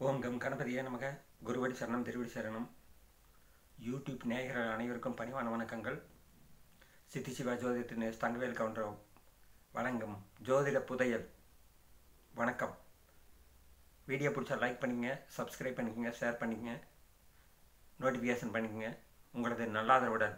ஓம் come கணபதியே நமக குருவடி சரணம் திருவடி சரணம் யூடியூப் நேயர்கள் அனைவருக்கும் பணிவான வணக்கங்கள் சித்தி சிவா ஜோதிடத்தின் தங்கவேல் கவுண்டர் வணங்கும் ஜோதிட புதையல் வணக்கம் வீடியோ பிடிச்சா லைக் பண்ணிக்கங்க சப்ஸ்கிரைப் பண்ணிக்கங்க ஷேர் பண்ணிக்கங்க நோட்டிஃபிகேஷன் பண்ணிக்கங்க உங்களது நல்லாதரவுடன்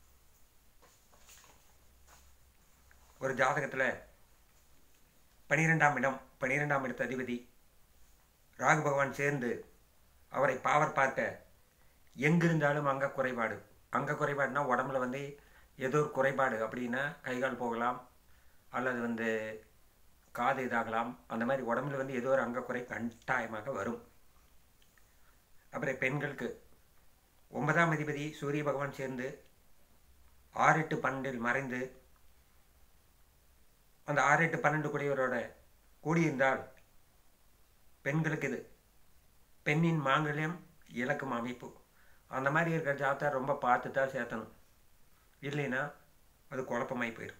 ஒரு ஜாதகத்தில் பனிரெண்டாம் இடம் பனிரெண்டாம் இடத்து அதிபதி ராகு பகவான் சேர்ந்து அவரை பாவர் பார்க்க எங்கிருந்தாலும் அங்க குறைபாடு அங்க குறைபாடுனா உடம்புல வந்து ஏதோ ஒரு குறைபாடு அப்படின்னா கைகால் போகலாம் அல்லது வந்து காது இதாகலாம் அந்த மாதிரி உடம்புல வந்து ஏதோ ஒரு அங்க குறை கட்டாயமாக வரும் அப்புறம் பெண்களுக்கு ஒன்பதாம் அதிபதி சூரிய பகவான் சேர்ந்து ஆறு எட்டு பன்னெண்டில் மறைந்து அந்த ஆறு எட்டு பன்னெண்டு கூடியவரோட கூடியிருந்தால் பெண்களுக்கு இது பெண்ணின் மாங்கல்யம் இலக்கும் அமைப்பு அந்த மாதிரி இருக்கிற ஜாத்தா ரொம்ப பார்த்து தான் சேர்த்தணும் இல்லைன்னா அது குழப்பமாகி போயிடும்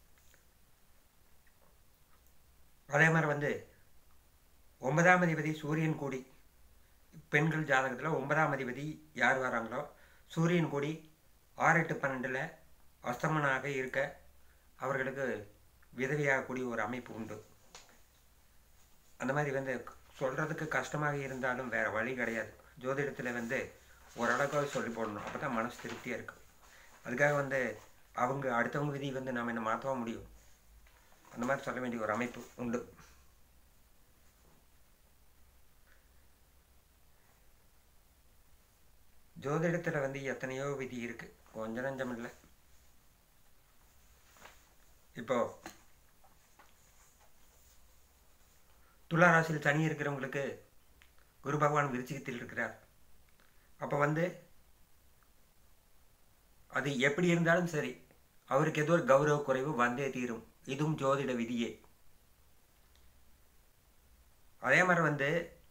அதே மாதிரி வந்து ஒன்பதாம் அதிபதி சூரியன் கூடி பெண்கள் ஜாதகத்தில் ஒன்பதாம் அதிபதி யார் வராங்களோ சூரியன் கூடி ஆறு எட்டு பன்னெண்டில் அஸ்தமனாக இருக்க அவர்களுக்கு விதவியாகக்கூடிய ஒரு அமைப்பு உண்டு அந்த மாதிரி வந்து சொல்கிறதுக்கு கஷ்டமாக இருந்தாலும் வேறு வழி கிடையாது ஜோதிடத்தில் வந்து ஓரளவுக்கு சொல்லி போடணும் அப்போ தான் மனசு திருப்தியாக இருக்கும் அதுக்காக வந்து அவங்க அடுத்தவங்க விதி வந்து நாம் என்ன மாற்றவும் முடியும் அந்த மாதிரி சொல்ல வேண்டிய ஒரு அமைப்பு உண்டு ஜோதிடத்தில் வந்து எத்தனையோ விதி இருக்குது கொஞ்சம் நஞ்சம் இல்லை இப்போ துலா ராசியில் சனி இருக்கிறவங்களுக்கு குரு பகவான் விருச்சிகத்தில் இருக்கிறார் அப்போ வந்து அது எப்படி இருந்தாலும் சரி அவருக்கு ஏதோ ஒரு கௌரவ குறைவு வந்தே தீரும் இதுவும் ஜோதிட விதியே அதே மாதிரி வந்து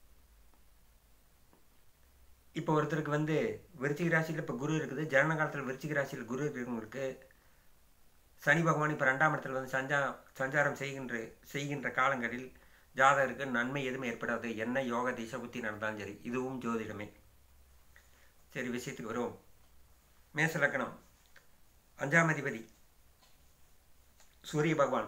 இப்போ ஒருத்தருக்கு வந்து விருச்சிக ராசியில் இப்போ குரு இருக்குது ஜனன காலத்தில் விருச்சிக ராசியில் குரு இருக்கிறவங்களுக்கு சனி பகவான் இப்போ ரெண்டாம் இடத்துல வந்து சஞ்சா சஞ்சாரம் செய்கின்ற செய்கின்ற காலங்களில் ஜாதகருக்கு நன்மை எதுவும் ஏற்படாது என்ன யோக திசை புத்தி நடந்தாலும் சரி இதுவும் ஜோதிடமே சரி விஷயத்துக்கு வருவோம் மேச லக்கணம் அஞ்சாம் அதிபதி சூரிய பகவான்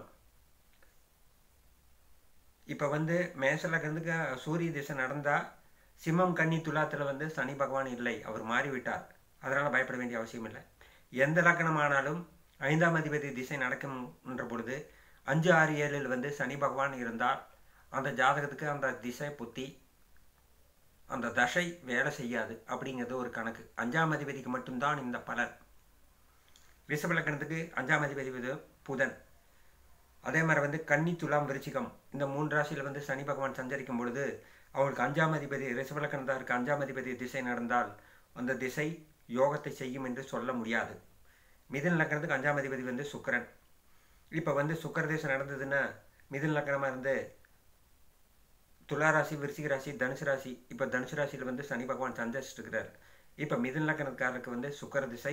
இப்போ வந்து மேச லக்கணத்துக்கு சூரிய திசை நடந்தால் சிம்மம் கன்னி துலாத்தில் வந்து சனி பகவான் இல்லை அவர் மாறிவிட்டார் அதனால் பயப்பட வேண்டிய அவசியம் இல்லை எந்த லக்கணமானாலும் ஐந்தாம் அதிபதி திசை நடக்கும்ன்ற பொழுது அஞ்சு ஆறு ஏழில் வந்து சனி பகவான் இருந்தால் அந்த ஜாதகத்துக்கு அந்த திசை புத்தி அந்த தசை வேலை செய்யாது அப்படிங்கிறது ஒரு கணக்கு அஞ்சாம் அதிபதிக்கு மட்டும்தான் இந்த பலன் ரிஷப லக்கணத்துக்கு அஞ்சாம் அதிபதி வந்து புதன் அதே மாதிரி வந்து கன்னி துலாம் விருச்சிகம் இந்த மூன்று ராசியில் வந்து சனி பகவான் சஞ்சரிக்கும் பொழுது அவங்களுக்கு அஞ்சாம் அதிபதி ரிஷப லக்கணத்தாருக்கு அஞ்சாம் அதிபதி திசை நடந்தால் அந்த திசை யோகத்தை செய்யும் என்று சொல்ல முடியாது மிதன் லக்கணத்துக்கு அஞ்சாம் அதிபதி வந்து சுக்கரன் இப்போ வந்து சுக்கர தேசம் நடந்ததுன்னா மிதன் லக்கணமாக இருந்து துலா ராசி விருச்சிக ராசி தனுசு ராசி இப்போ தனுசு ராசியில் வந்து சனி பகவான் சஞ்சரிச்சுட்டு இருக்கிறார் இப்போ மிதன் லக்கணக்காரருக்கு வந்து சுக்கர திசை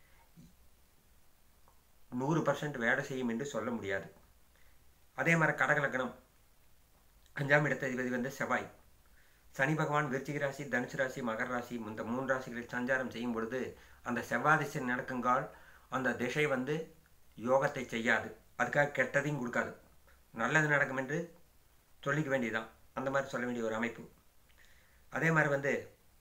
நூறு பர்சன்ட் வேலை செய்யும் என்று சொல்ல முடியாது அதே மாதிரி கடக லக்கணம் அஞ்சாம் இடத்த அதிபதி வந்து செவ்வாய் சனி பகவான் விருச்சிக ராசி தனுசு ராசி மகர ராசி இந்த மூன்று ராசிகளில் சஞ்சாரம் செய்யும் பொழுது அந்த செவ்வாய் திசை நடக்குங்கால் அந்த திசை வந்து யோகத்தை செய்யாது அதுக்காக கெட்டதையும் கொடுக்காது நல்லது நடக்கும் என்று சொல்லிக்க வேண்டியதுதான் அந்த மாதிரி சொல்ல வேண்டிய ஒரு அமைப்பு அதே மாதிரி வந்து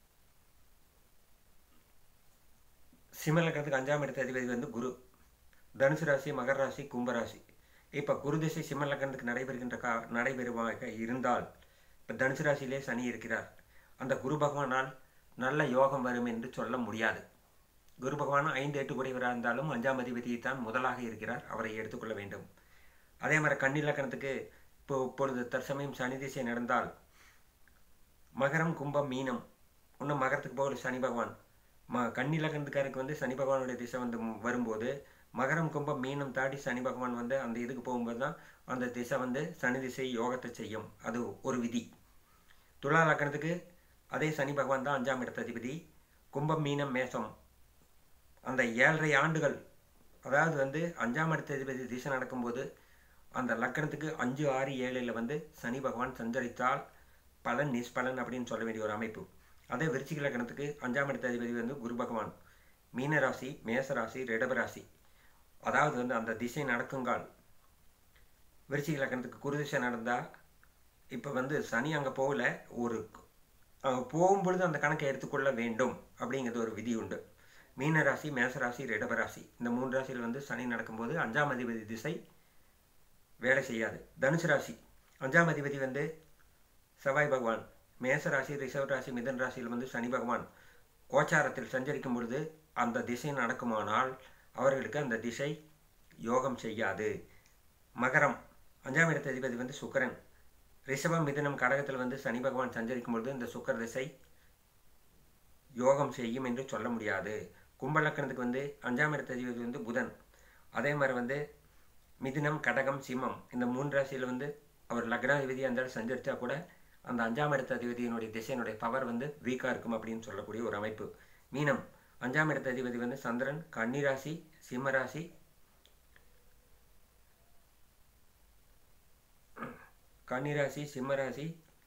சிம்ம லக்கணத்துக்கு அஞ்சாம் இடத்த அதிபதி வந்து குரு தனுசு ராசி மகர ராசி கும்பராசி இப்போ குரு திசை சிம்ம லக்கணத்துக்கு நடைபெறுகின்ற கா நடைபெறுவாக இருந்தால் இப்போ தனுசு ராசியிலே சனி இருக்கிறார் அந்த குரு பகவானால் நல்ல யோகம் வரும் என்று சொல்ல முடியாது குரு பகவான் ஐந்து எட்டு குடைவராக இருந்தாலும் அஞ்சாம் அதிபதியை தான் முதலாக இருக்கிறார் அவரை எடுத்துக்கொள்ள வேண்டும் அதே மாதிரி கன்னி லக்கணத்துக்கு இப்போ இப்பொழுது தற்சமயம் சனி திசை நடந்தால் மகரம் கும்பம் மீனம் இன்னும் மகரத்துக்கு போகல சனி பகவான் ம கன்னி லக்கணத்துக்காருக்கு வந்து சனி பகவானுடைய திசை வந்து வரும்போது மகரம் கும்பம் மீனம் தாண்டி சனி பகவான் வந்து அந்த இதுக்கு போகும்போது தான் அந்த திசை வந்து சனி திசை யோகத்தை செய்யும் அது ஒரு விதி துலா லக்கணத்துக்கு அதே சனி பகவான் தான் அஞ்சாம் இடத்த அதிபதி கும்பம் மீனம் மேசம் அந்த ஏழரை ஆண்டுகள் அதாவது வந்து அஞ்சாம் இடத்த அதிபதி திசை நடக்கும்போது அந்த லக்கணத்துக்கு அஞ்சு ஆறு ஏழில் வந்து சனி பகவான் சஞ்சரித்தால் பலன் நிஷ்பலன் அப்படின்னு சொல்ல வேண்டிய ஒரு அமைப்பு அதே விருச்சிக லக்னத்துக்கு அஞ்சாம் இடத்த அதிபதி வந்து குரு பகவான் மீனராசி மேசராசி ரிடபராசி அதாவது வந்து அந்த திசை நடக்குங்கால் விருச்சிக லக்னத்துக்கு குரு திசை நடந்தால் இப்போ வந்து சனி அங்கே போகல ஒரு அங்கே போகும்பொழுது அந்த கணக்கை எடுத்துக்கொள்ள வேண்டும் அப்படிங்கிறது ஒரு விதி உண்டு மீனராசி மேசராசி ரிடபராசி இந்த மூன்று ராசியில் வந்து சனி நடக்கும்போது அஞ்சாம் அதிபதி திசை வேலை செய்யாது தனுசு ராசி அஞ்சாம் அதிபதி வந்து செவ்வாய் பகவான் மேச ராசி ரிஷவ் ராசி மிதன் ராசியில் வந்து சனி பகவான் கோச்சாரத்தில் சஞ்சரிக்கும் பொழுது அந்த திசை நடக்குமானால் அவர்களுக்கு அந்த திசை யோகம் செய்யாது மகரம் அஞ்சாம் இடத்த அதிபதி வந்து சுக்கரன் ரிஷபம் மிதனம் கடகத்தில் வந்து சனி பகவான் சஞ்சரிக்கும் பொழுது இந்த சுக்கர திசை யோகம் செய்யும் என்று சொல்ல முடியாது கும்பலக்கணத்துக்கு வந்து அஞ்சாம் இடத்த அதிபதி வந்து புதன் அதே மாதிரி வந்து மிதுனம் கடகம் சிம்மம் இந்த மூன்று ராசியில் வந்து அவர் லக்னாதிபதி அந்த இடத்துல சஞ்சரித்தா கூட அந்த அஞ்சாம் இடத்த அதிபதியினுடைய திசையினுடைய பவர் வந்து வீக்காக இருக்கும் அப்படின்னு சொல்லக்கூடிய ஒரு அமைப்பு மீனம் அஞ்சாம் இடத்த அதிபதி வந்து சந்திரன் கன்னிராசி சிம்மராசி கன்னிராசி சிம்மராசி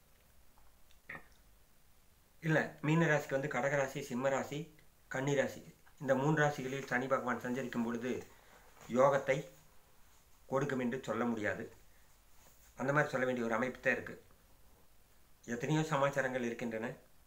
இல்லை மீனராசிக்கு வந்து கடகராசி சிம்மராசி கன்னிராசி இந்த மூன்று ராசிகளில் சனி பகவான் சஞ்சரிக்கும் பொழுது யோகத்தை கொடுக்கும் என்று சொல்ல முடியாது அந்த மாதிரி சொல்ல வேண்டிய ஒரு அமைப்பு தான் இருக்குது எத்தனையோ சமாச்சாரங்கள் இருக்கின்றன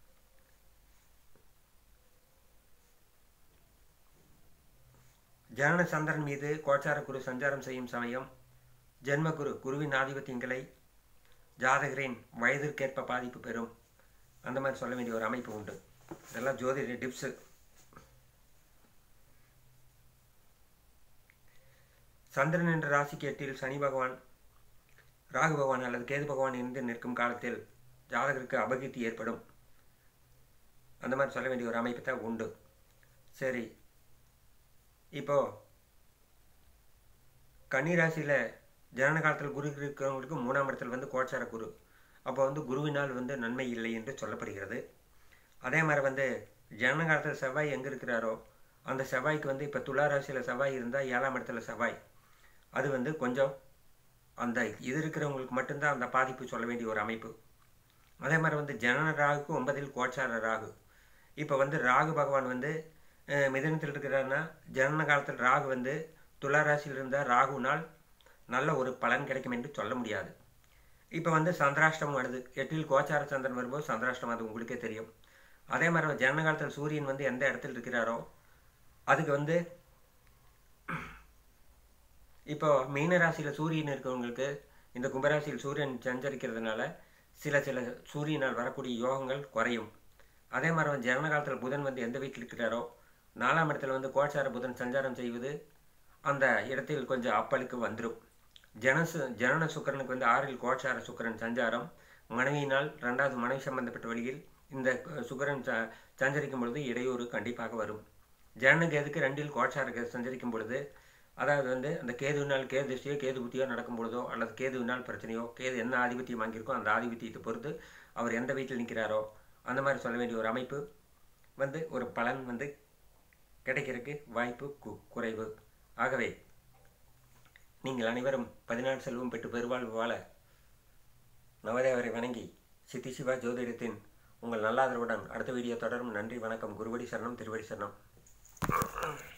ஜனன சந்திரன் மீது கோச்சார குரு சஞ்சாரம் செய்யும் சமயம் ஜென்மகுரு குருவின் ஆதிபத்தியங்களை ஜாதகரின் வயதிற்கேற்ப பாதிப்பு பெறும் அந்த மாதிரி சொல்ல வேண்டிய ஒரு அமைப்பு உண்டு இதெல்லாம் ஜோதிட டிப்ஸு சந்திரன் என்ற ராசிக்கு எட்டில் சனி பகவான் ராகு பகவான் அல்லது கேது பகவான் இருந்து நிற்கும் காலத்தில் ஜாதகருக்கு அபகீர்த்தி ஏற்படும் அந்த மாதிரி சொல்ல வேண்டிய ஒரு அமைப்பு தான் உண்டு சரி இப்போ கன்னிராசியில் ஜனன காலத்தில் குரு இருக்கிறவங்களுக்கு மூணாம் இடத்தில் வந்து கோச்சார குரு அப்போ வந்து குருவினால் வந்து நன்மை இல்லை என்று சொல்லப்படுகிறது அதே மாதிரி வந்து ஜனன காலத்தில் செவ்வாய் எங்கே இருக்கிறாரோ அந்த செவ்வாய்க்கு வந்து இப்போ துலா ராசியில் செவ்வாய் இருந்தால் ஏழாம் இடத்துல செவ்வாய் அது வந்து கொஞ்சம் அந்த இது இருக்கிறவங்களுக்கு மட்டும்தான் அந்த பாதிப்பு சொல்ல வேண்டிய ஒரு அமைப்பு அதே மாதிரி வந்து ஜனன ராகுக்கு ஒன்பதில் கோச்சார ராகு இப்போ வந்து ராகு பகவான் வந்து மிதனத்தில் இருக்கிறாருன்னா ஜனன காலத்தில் ராகு வந்து துலா ராசியில் இருந்தால் ராகுனால் நல்ல ஒரு பலன் கிடைக்கும் என்று சொல்ல முடியாது இப்போ வந்து சந்திராஷ்டமம் வருது எட்டில் கோச்சார சந்திரன் வரும்போது சந்திராஷ்டமம் அது உங்களுக்கே தெரியும் அதே மாதிரி ஜனன காலத்தில் சூரியன் வந்து எந்த இடத்துல இருக்கிறாரோ அதுக்கு வந்து இப்போ மீன ராசியில் சூரியன் இருக்கிறவங்களுக்கு இந்த கும்பராசியில் சூரியன் சஞ்சரிக்கிறதுனால சில சில சூரியனால் வரக்கூடிய யோகங்கள் குறையும் அதே மாதிரி வந்து ஜனன காலத்தில் புதன் வந்து எந்த வீட்டில் இருக்கிறாரோ நாலாம் இடத்துல வந்து கோச்சார புதன் சஞ்சாரம் செய்வது அந்த இடத்தில் கொஞ்சம் அப்பலுக்கு வந்துடும் ஜனசு ஜனன சுக்கரனுக்கு வந்து ஆறில் கோச்சார சுக்கரன் சஞ்சாரம் மனைவியினால் ரெண்டாவது மனைவி சம்பந்தப்பட்ட வழியில் இந்த சுக்கரன் ச சஞ்சரிக்கும் பொழுது இடையூறு கண்டிப்பாக வரும் ஜனன கேதுக்கு ரெண்டில் கோச்சார கேது சஞ்சரிக்கும் பொழுது அதாவது வந்து அந்த கேதுவினால் கேது திசையோ கேது புத்தியோ நடக்கும் பொழுதோ அல்லது கேதுவினால் பிரச்சனையோ கேது என்ன ஆதிபத்தியம் வாங்கியிருக்கோ அந்த ஆதிபத்தியத்தை பொறுத்து அவர் எந்த வீட்டில் நிற்கிறாரோ அந்த மாதிரி சொல்ல வேண்டிய ஒரு அமைப்பு வந்து ஒரு பலன் வந்து கிடைக்கிறதுக்கு வாய்ப்பு கு குறைவு ஆகவே நீங்கள் அனைவரும் பதினாறு செல்வம் பெற்று பெருவாழ்வு வாழ நவதேவரை வணங்கி சித்தி சிவா ஜோதிடத்தின் உங்கள் நல்லாதரவுடன் அடுத்த வீடியோ தொடரும் நன்றி வணக்கம் குருவடி சரணம் திருவடி சரணம்